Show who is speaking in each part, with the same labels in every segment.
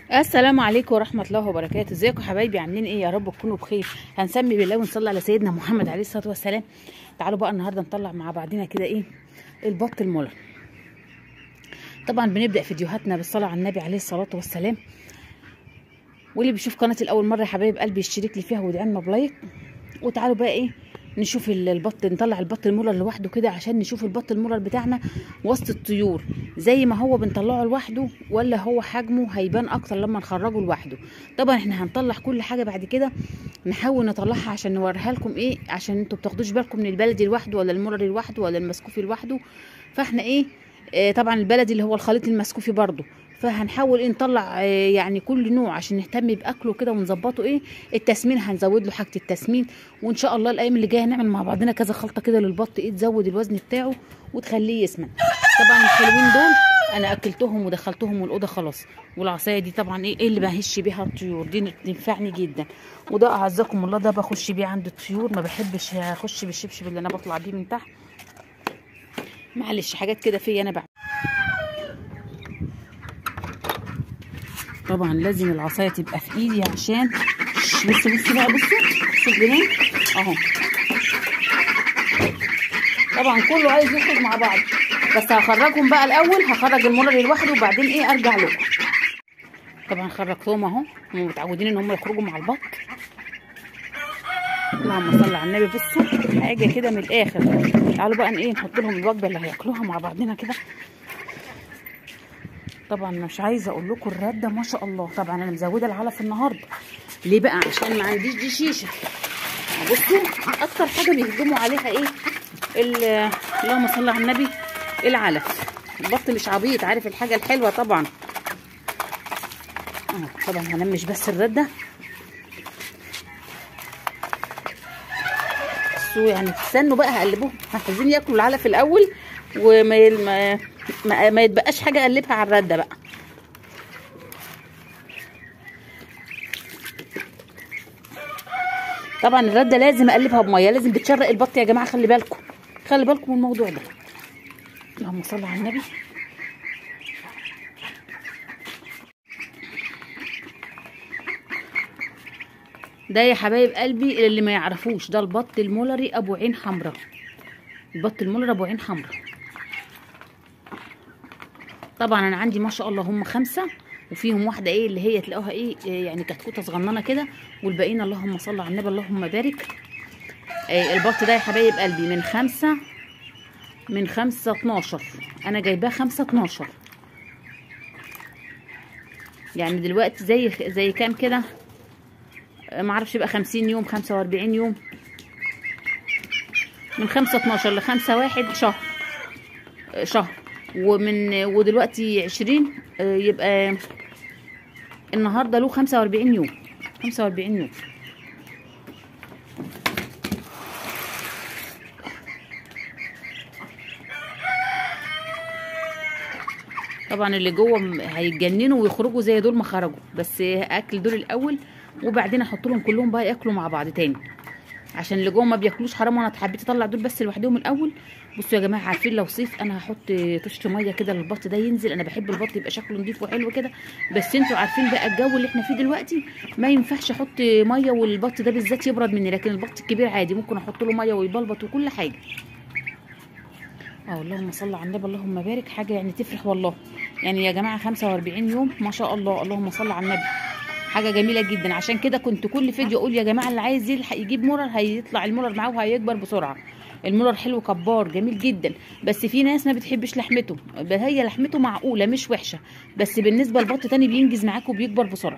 Speaker 1: السلام عليكم ورحمة الله وبركاته ازيكم حبايبي عاملين ايه يا رب تكونوا بخير هنسمي بالله ونصلي على سيدنا محمد عليه الصلاة والسلام تعالوا بقى النهاردة نطلع مع بعضنا كده ايه البط المولر طبعا بنبدأ فيديوهاتنا بالصلاة على النبي عليه الصلاة والسلام واللي بيشوف قناتي لأول مرة يا حبايب قلبي يشترك لي فيها ويدعمنا بلايك وتعالوا بقى ايه نشوف ال- البط نطلع البط المولر لوحده كده عشان نشوف البط المولر بتاعنا وسط الطيور زي ما هو بنطلعه لوحده ولا هو حجمه هيبان اكتر لما نخرجه لوحده طبعا احنا هنطلع كل حاجه بعد كده نحاول نطلعها عشان نوريها لكم ايه عشان انتوا بتاخدوش بالكم من البلدي لوحده ولا المولر لوحده ولا المسكوفي لوحده فاحنا ايه آه طبعا البلدي اللي هو الخليط المسكوفي برضه فهنحاول ايه نطلع آه يعني كل نوع عشان نهتم باكله كده ونظبطه ايه التسمين هنزود له حاجه التسمين وان شاء الله الايام اللي جايه هنعمل مع بعضنا كذا خلطه كده للبط ايه تزود الوزن بتاعه وتخليه يسمن طبعا الحلوين دول انا اكلتهم ودخلتهم الاوضه خلاص والعصايه دي طبعا ايه, إيه اللي بهش بيها الطيور دي تنفعني جدا وده اعزكم الله ده بخش بيه عند الطيور ما بحبش اخش بالشبشب اللي انا بطلع بيه من تحت معلش حاجات كده فيا انا بعمل طبعا لازم العصايه تبقى في ايدي عشان بصوا بصوا بقى بصوا بصوا الجنان اهو طبعا كله عايز يخرج مع بعض بس هخرجهم بقى الاول هخرج المولر لوحده وبعدين ايه ارجع لكم طبعا خرجتهم اهو هم متعودين ان هم يخرجوا مع البط اللهم صل على النبي بصوا حاجه كده من الاخر تعالوا بقى ايه نحط لهم الوجبه اللي هياكلوها مع بعضنا كده طبعا مش عايزه اقول لكم الرده ما شاء الله طبعا انا مزوده العلف النهارده ليه بقى عشان ما عنديش دي شيشه بصوا اكتر حاجه بيهجموا عليها ايه ال- اللهم صل على النبي العلف البط مش عبيط عارف الحاجه الحلوه طبعا اه طبعا هنمش بس الرده بصوا يعني استنوا بقى هقلبوهم عايزين ياكلوا العلف الاول وما يل- ما, ما, ما يتبقاش حاجه اقلبها على الرده بقى طبعا الرده لازم اقلبها بميه لازم بتشرق البط يا جماعه خلي بالكم خلي بالكم من الموضوع ده اللهم صل على النبي ده يا حبايب قلبي اللي ما يعرفوش ده البط المولري ابو عين حمراء البط المولري ابو عين حمراء طبعا انا عندي ما شاء الله هم خمسه وفيهم واحده ايه اللي هي تلاقوها ايه إيه يعني كتكوته صغننه كده والباقيين اللهم صل على النبي اللهم بارك إيه البط ده يا حبايب قلبي من خمسة من خمسة اتناشر انا جايباه خمسة اتناشر يعني دلوقتي زي زي كام كده معرفش بقى خمسين يوم خمسة واربعين يوم من خمسة اتناشر لخمسة واحد شهر شهر ومن ودلوقتي عشرين يبقى النهارده له خمسة واربعين يوم خمسة واربعين يوم طبعا اللي جوه م- هيتجننوا ويخرجوا زي دول ما خرجوا بس اكل دول الاول وبعدين احط لهم كلهم بقى ياكلوا مع بعض تاني عشان اللي جوه ما بياكلوش حرام وانا حبيت اطلع دول بس لوحدهم الاول بصوا يا جماعه عارفين لو صيف انا هحط طشت ميه كده للبط ده ينزل انا بحب البط يبقى شكله نضيف وحلو كده بس انتوا عارفين بقى الجو اللي احنا فيه دلوقتي ما ينفعش احط ميه والبط ده بالذات يبرد مني لكن البط الكبير عادي ممكن احط له ميه ويبلبط وكل حاجه اه اللهم صل على النبي اللهم بارك حاجه يعني تفرح والله يعني يا جماعه 45 يوم ما شاء الله اللهم صل على النبي حاجه جميله جدا عشان كده كنت كل فيديو اقول يا جماعه اللي عايز يلحق يجيب مرر هيطلع المرر معاه وهيكبر بسرعه المرر حلو كبار جميل جدا بس في ناس ما بتحبش لحمته هي لحمته معقوله مش وحشه بس بالنسبه لبط تاني بينجز معاك وبيكبر بسرعه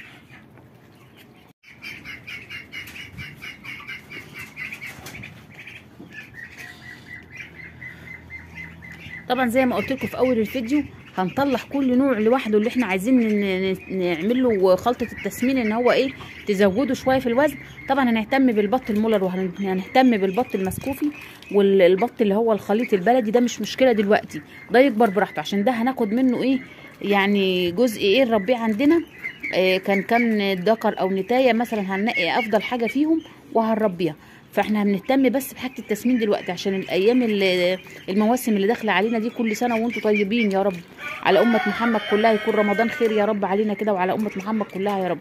Speaker 1: طبعا زي ما قلت لكم في اول الفيديو هنطلع كل نوع لوحده اللي احنا عايزين ن- ن- نعمل له خلطه التسمين ان هو ايه تزوده شويه في الوزن طبعا هنهتم بالبط المولر وهنهتم بالبط المسكوفي والبط اللي هو الخليط البلدي ده مش مشكله دلوقتي ده يكبر براحته عشان ده هناخد منه ايه يعني جزء ايه نربيه عندنا إيه كان كان ذكر او نتايه مثلا هننقي افضل حاجه فيهم وهنربيها فاحنا بنهتم بس بحاجه التسمين دلوقتي عشان الايام اللي المواسم اللي داخله علينا دي كل سنه وانتم طيبين يا رب على امه محمد كلها يكون رمضان خير يا رب علينا كده وعلى امه محمد كلها يا رب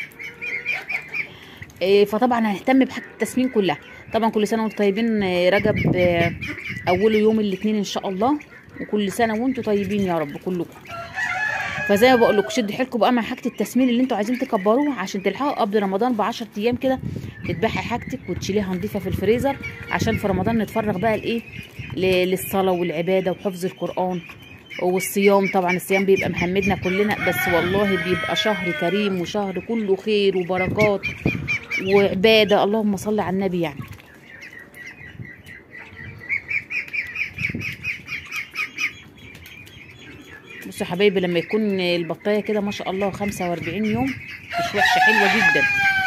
Speaker 1: إيه، فطبعا هنهتم بحاجه التسمين كلها طبعا كل سنه وانتم طيبين إيه، رجب آه، اوله يوم الاثنين ان شاء الله وكل سنه وانتم طيبين يا رب كلكم فزي ما بقول لكم شدوا حيلكم بقى مع حاجه التسمين اللي انتوا عايزين تكبروها عشان تلحقوا قبل رمضان ب 10 ايام كده تذبحي حاجتك وتشيليها نظيفه في الفريزر عشان في رمضان نتفرغ بقى لايه ل- للصلاه والعباده وحفظ القران والصيام طبعا الصيام بيبقى محمدنا كلنا بس والله بيبقى شهر كريم وشهر كله خير وبركات وعباده اللهم صل على النبي يعني بصوا يا حبايبي لما يكون البطايه كده ما شاء الله 45 يوم مش وحشه حلوه جدا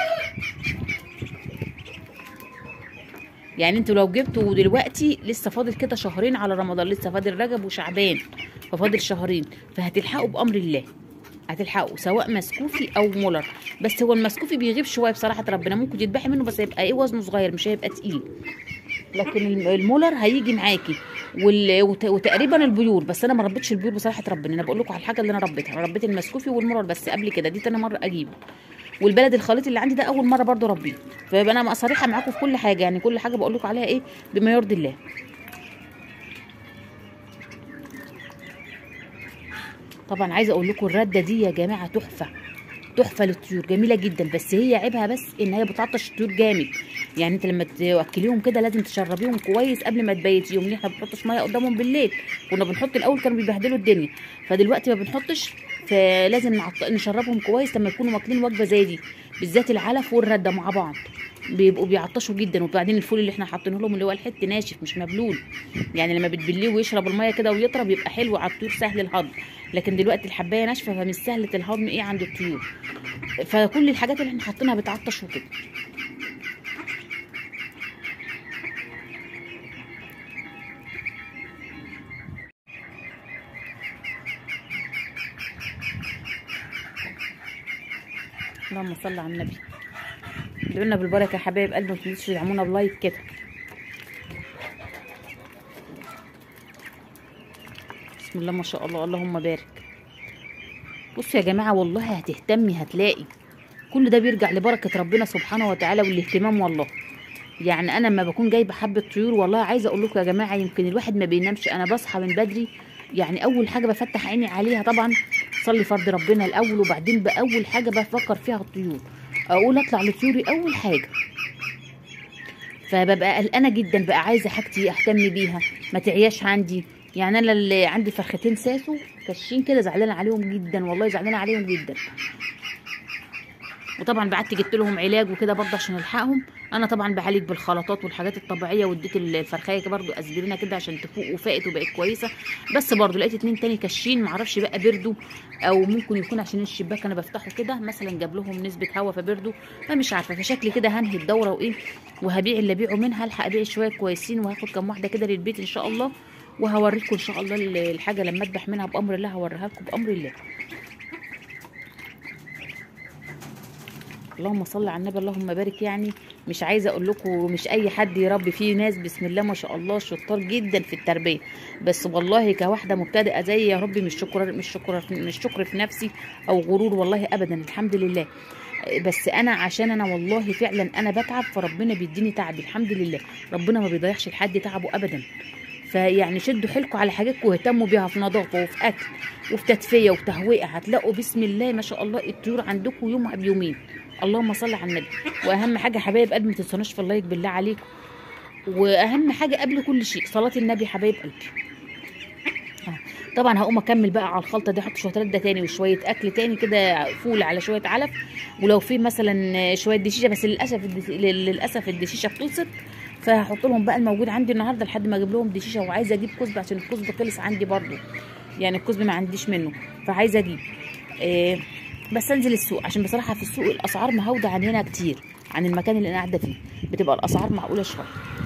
Speaker 1: يعني انتوا لو جبتوا دلوقتي لسه فاضل كده شهرين على رمضان لسه فاضل رجب وشعبان ففاضل شهرين فهتلحقوا بامر الله هتلحقوا سواء مسكوفي او مولر بس هو المسكوفي بيغيب شويه بصراحه ربنا ممكن يتباحي منه بس هيبقى ايه وزنه صغير مش هيبقى تقيل لكن الم- المولر هيجي معاكي وال... وت... وتقريبا البيور بس انا ما ربيتش البيور بصراحه ربنا انا بقول لكم على الحاجه اللي انا ربيتها انا ربيت المسكوفي والمولر بس قبل كده دي تاني مره اجيبه والبلد الخليط اللي عندي ده اول مره برضو ربيه فيبقى انا صريحه معاكم في كل حاجه يعني كل حاجه بقول لكم عليها ايه بما يرضي الله طبعا عايزه اقول لكم الرده دي يا جماعه تحفه تحفه للطيور جميله جدا بس هي عيبها بس ان هي بتعطش الطيور جامد يعني انت لما تاكليهم كده لازم تشربيهم كويس قبل ما تبيتيهم ليه احنا ما بنحطش ميه قدامهم بالليل كنا بنحط الاول كانوا بيبهدلوا الدنيا فدلوقتي ما بنحطش فلازم نعط... نشربهم كويس لما يكونوا واكلين وجبه زي دي بالذات العلف والرده مع بعض بيبقوا بيعطشوا جدا وبعدين الفول اللي احنا حاطينه لهم اللي هو الحت ناشف مش مبلول يعني لما بتبليه ويشرب الميه كده ويطرى بيبقى حلو على الطيور سهل الهضم لكن دلوقتي الحبايه ناشفه فمش سهله الهضم ايه عند الطيور فكل الحاجات اللي احنا حاطينها بتعطش وكده اللهم صل على النبي ادعوا لنا بالبركه يا حبايب قلبي ما تنسوش تدعمونا بلايك كده بسم الله ما شاء الله اللهم بارك بصوا يا جماعه والله هتهتمي هتلاقي كل ده بيرجع لبركه ربنا سبحانه وتعالى والاهتمام والله يعني انا لما بكون جايبه حبه طيور والله عايزه اقول لكم يا جماعه يمكن الواحد ما بينامش انا بصحى من بدري يعني اول حاجه بفتح عيني عليها طبعا صلي فرض ربنا الاول وبعدين باول حاجه بفكر فيها الطيور اقول اطلع لطيوري اول حاجه فببقى قلقانه جدا بقى عايزه حاجتي اهتم بيها ما تعياش عندي يعني انا اللي عندي فرختين ساسو كاشين كده زعلانه عليهم جدا والله زعلانه عليهم جدا وطبعا بعت جبت لهم علاج وكده برضه عشان الحقهم انا طبعا بعالج بالخلطات والحاجات الطبيعيه واديت الفرخايه برضه اسبرينه كده عشان تفوق وفاقت وبقت كويسه بس برضه لقيت اتنين تاني كاشين معرفش بقى بردوا او ممكن يكون عشان الشباك انا بفتحه كده مثلا جاب لهم نسبه هواء فبردوا فمش عارفه فشكلي كده هنهي الدوره وايه وهبيع اللي ابيعه منها الحق ابيع شويه كويسين وهاخد كام واحده كده للبيت ان شاء الله وهوريكم ان شاء الله الحاجه لما اذبح منها بامر الله هوريها لكم بامر الله اللهم صل على النبي اللهم بارك يعني مش عايزه اقول لكم مش اي حد يربي فيه ناس بسم الله ما شاء الله شطار جدا في التربيه بس والله كواحده مبتدئه زي يا ربي مش شكر مش شكر مش شكر في نفسي او غرور والله ابدا الحمد لله بس انا عشان انا والله فعلا انا بتعب فربنا بيديني تعبي الحمد لله ربنا ما بيضيعش لحد تعبه ابدا فيعني شدوا حيلكم على حاجاتكم واهتموا بيها في نظافه وفي اكل وفي تدفئه وتهوئه هتلاقوا بسم الله ما شاء الله الطيور عندكم يوم بيومين اللهم صل على النبي واهم حاجه حبايب قلبي ما تنسوناش في اللايك بالله عليكم واهم حاجه قبل كل شيء صلاه النبي حبايب قلبي طبعا هقوم اكمل بقى على الخلطه دي احط شويه رده تاني وشويه اكل تاني كده فول على شويه علف ولو في مثلا شويه دشيشه بس للاسف الدش... للاسف الدشيشه خلصت فهحط لهم بقى الموجود عندي النهارده لحد ما اجيب لهم دشيشه وعايزه اجيب كزب عشان الكزب خلص عندي برضو يعني الكزب ما عنديش منه فعايزه اجيب إيه بس انزل السوق عشان بصراحه في السوق الاسعار مهوده عن هنا كتير عن المكان اللي انا قاعده فيه بتبقى الاسعار معقوله شويه